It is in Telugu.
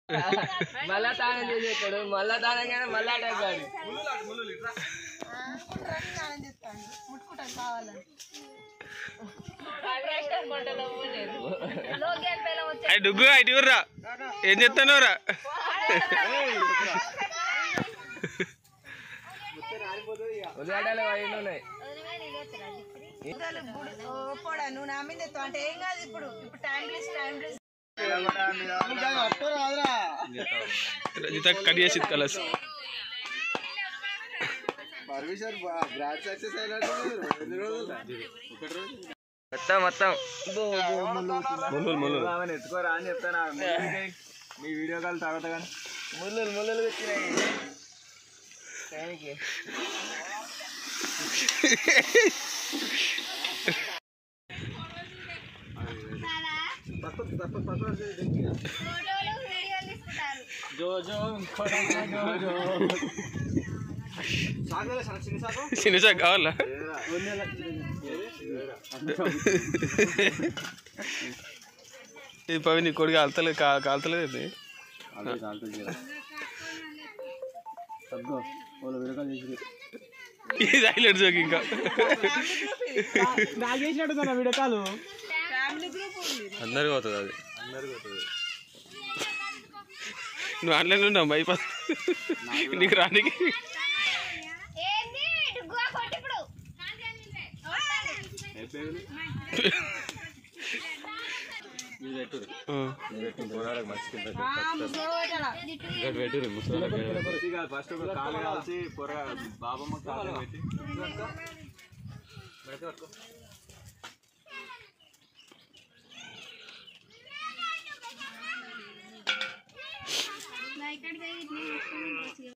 మళ్ళా తానం చేసేటాడు మళ్ళా తానం కానీ మళ్ళా అటాక్ కాదు అయి డుగ్గు ఇటు ఊర్రా ఏం చెప్తాను రా ఉదయాటాలు అవి ఉన్నాయి పోడా నువ్వు నా మీద ఎత్తు అంటే ఏం కాదు ఇప్పుడు ఇప్పుడు time please time please Rajitha cut చేసి కలర్స్ మొత్తం మొత్తం ముళ్ళు ముళ్ళు ఎత్తుకోరా అని చెప్తానా మీ వీడియో కాల్ తర్వాత కానీ ముళ్ళు ముళ్ళు వచ్చినాయి టైంకి జో జో జో జో చిన్న సార్ కావాలా ఈ పవి నీ కొడుకు కాలుతలేదు కా కాలుతలేదు ఇది ఇది హైలైట్ జోక్ ఇంకా నాకు చేసినట్టు వీడియో కాల్ ఫ్యామిలీ గ్రూప్ ఉంది అందరికి పోతుంది అది నువ్వు ఆన్లైన్లో ఉన్నావు భయపడ నీకు రానికి ఆ. ఫస్ట్ ఒక కాలు కాల్చి పొర బాబమ్మ కాలు పెట్టి ఇక్కడికి